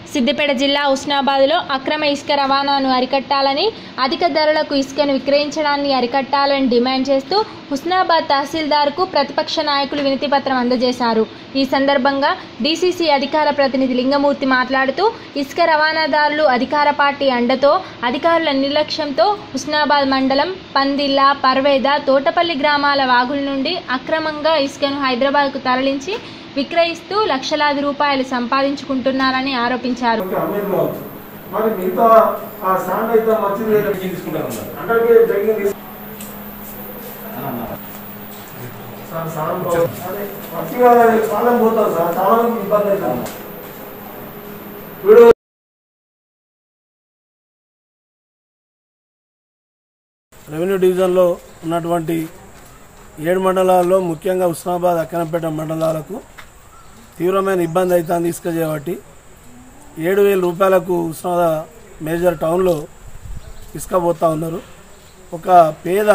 సిద్దిపేట జిల్లా హుస్నాబాద్లో అక్రమ ఇసుక రవాణాను అరికట్టాలని అధిక ధరలకు ఇసుకను విక్రయించడాన్ని అరికట్టాలని డిమాండ్ చేస్తూ హుస్నాబాద్ తహసీల్దార్కు ప్రతిపక్ష నాయకులు వినతిపత్రం అందజేశారు ఈ సందర్భంగా డీసీసీ అధికార ప్రతినిధి లింగమూర్తి మాట్లాడుతూ ఇసుక రవాణాదారులు అధికార పార్టీ అండతో అధికారుల నిర్లక్ష్యంతో హుస్నాబాద్ మండలం పందిల్ల పర్వేద తోటపల్లి గ్రామాల వాగుల నుండి అక్రమంగా ఇసుకను హైదరాబాద్కు తరలించి విక్రయిస్తూ లక్షలాది రూపాయలు సంపాదించుకుంటున్నారని ఆరోపించారు ఓకే, అమ్మేది కావచ్చు మరి మిగతా ఆ శాండ్ అయితే మంచిది లేదు. అందరికీ జరిగింది సార్ సారం బాగుంది. అదే మంచిగా కాలం పోతుంది సార్ చాలా మందికి ఇబ్బంది అవుతుంది వీడు రెవెన్యూ డివిజన్లో ఉన్నటువంటి ఏడు మండలాల్లో ముఖ్యంగా ఉస్మానాబాద్ అక్కనపేట మండలాలకు తీవ్రమైన ఇబ్బంది అవుతుంది ఇసుక చేయబట్టి ఏడు వేల రూపాయలకు ఉస్మానాబాద్ మేజర్ టౌన్లో ఇసుక పోతా ఉన్నారు ఒక పేద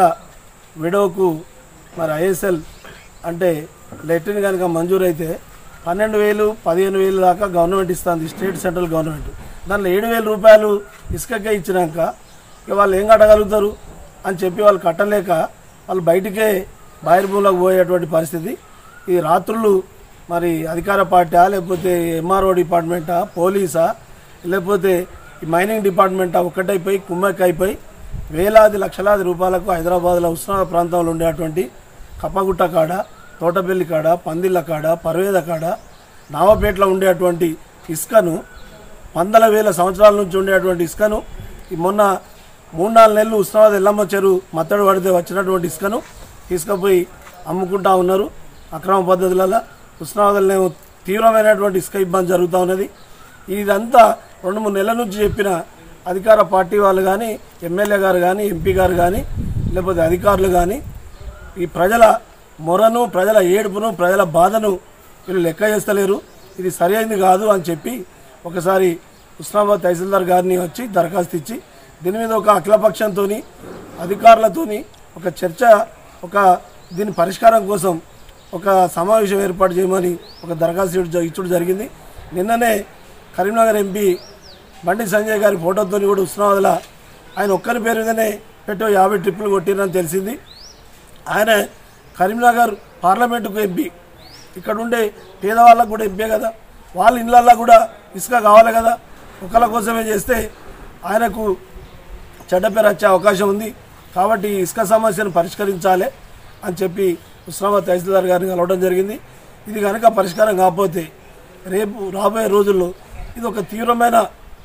విడోకు మరి ఐఎస్ఎల్ అంటే లెట్రిన్ కనుక మంజూరైతే పన్నెండు వేలు పదిహేను వేలు దాకా గవర్నమెంట్ ఇస్తుంది స్టేట్ సెంట్రల్ గవర్నమెంట్ దాంట్లో ఏడు వేల రూపాయలు ఇసుకకే ఇచ్చినాక ఇక వాళ్ళు ఏం కట్టగలుగుతారు అని చెప్పి వాళ్ళు కట్టలేక వాళ్ళు బయటికే బహిర్భూలకు పోయేటువంటి పరిస్థితి ఈ రాత్రులు మరి అధికార పార్టీ లేకపోతే ఎంఆర్ఓ డిపార్ట్మెంటా పోలీసా లేకపోతే ఈ మైనింగ్ డిపార్ట్మెంటా ఒక్కటైపోయి కుమ్మక్కైపోయి వేలాది లక్షలాది రూపాయలకు హైదరాబాద్లో ఉస్మానాబాద్ ప్రాంతంలో ఉండేటువంటి కప్పగుట్ట కాడ తోటపల్లి కాడ పందిళ్ళ కాడ పర్వేద కాడ నావపేటలో ఉండేటువంటి ఇసుకను వందల వేల సంవత్సరాల నుంచి ఉండేటువంటి ఇసుకను ఈ మొన్న మూడు నాలుగు నెలలు ఉస్మానాబాద్ ఎల్లమ్మ చెరువు మత్తడి పడితే వచ్చినటువంటి ఇసుకను తీసుకుపోయి అమ్ముకుంటా ఉన్నారు అక్రమ పద్ధతులలో ఉస్మానాబాద్లో తీవ్రమైనటువంటి ఇసుక ఇబ్బంది జరుగుతూ ఉన్నది ఇదంతా రెండు మూడు నెలల నుంచి చెప్పిన అధికార పార్టీ వాళ్ళు కానీ ఎమ్మెల్యే గారు కానీ ఎంపీ గారు కానీ లేకపోతే అధికారులు కానీ ఈ ప్రజల మొరను ప్రజల ఏడుపును ప్రజల బాధను వీళ్ళు లెక్క చేస్తలేరు ఇది సరైనది కాదు అని చెప్పి ఒకసారి ఉస్మానాబాద్ తహసీల్దార్ గారిని వచ్చి దరఖాస్తు ఇచ్చి దీని మీద ఒక అఖిలపక్షంతో అధికారులతోని ఒక చర్చ ఒక దీని పరిష్కారం కోసం ఒక సమావేశం ఏర్పాటు చేయమని ఒక దరఖాస్తు ఇవ్వడం- ఇచ్చడం జరిగింది నిన్ననే కరీంనగర్ ఎంపీ బండి సంజయ్ గారి ఫోటోతో కూడా ఉస్మానాబాద్లో ఆయన ఒక్కరి పేరు మీదనే పెట్టో యాభై ట్రిప్పులు కొట్టిరని తెలిసింది ఆయన కరీంనగర్ పార్లమెంటుకు ఎంపీ ఇక్కడ ఉండే పేదవాళ్ళకు కూడా ఎంపీ కదా వాళ్ళ ఇళ్ళల్లో కూడా ఇసుక కావాలి కదా ఒకళ్ళ కోసమే చేస్తే ఆయనకు చెడ్డ పేరు వచ్చే అవకాశం ఉంది కాబట్టి ఈ ఇసుక సమస్యను పరిష్కరించాలి అని చెప్పి ఉస్మానాబాద్ తహసీల్దార్ గారిని కలవడం జరిగింది ఇది కనుక పరిష్కారం కాకపోతే రేపు రాబోయే రోజుల్లో ఇది ఒక తీవ్రమైన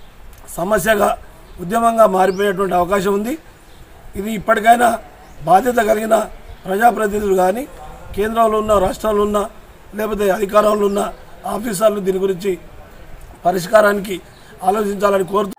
సమస్యగా ఉద్యమంగా మారిపోయేటువంటి అవకాశం ఉంది ఇది ఇప్పటికైనా బాధ్యత కలిగిన ప్రజాప్రతినిధులు కానీ కేంద్రంలో ఉన్న రాష్ట్రంలో ఉన్న లేకపోతే అధికారంలో ఉన్న ఆఫీసర్లు దీని గురించి పరిష్కారానికి ఆలోచించాలని కోరుతూ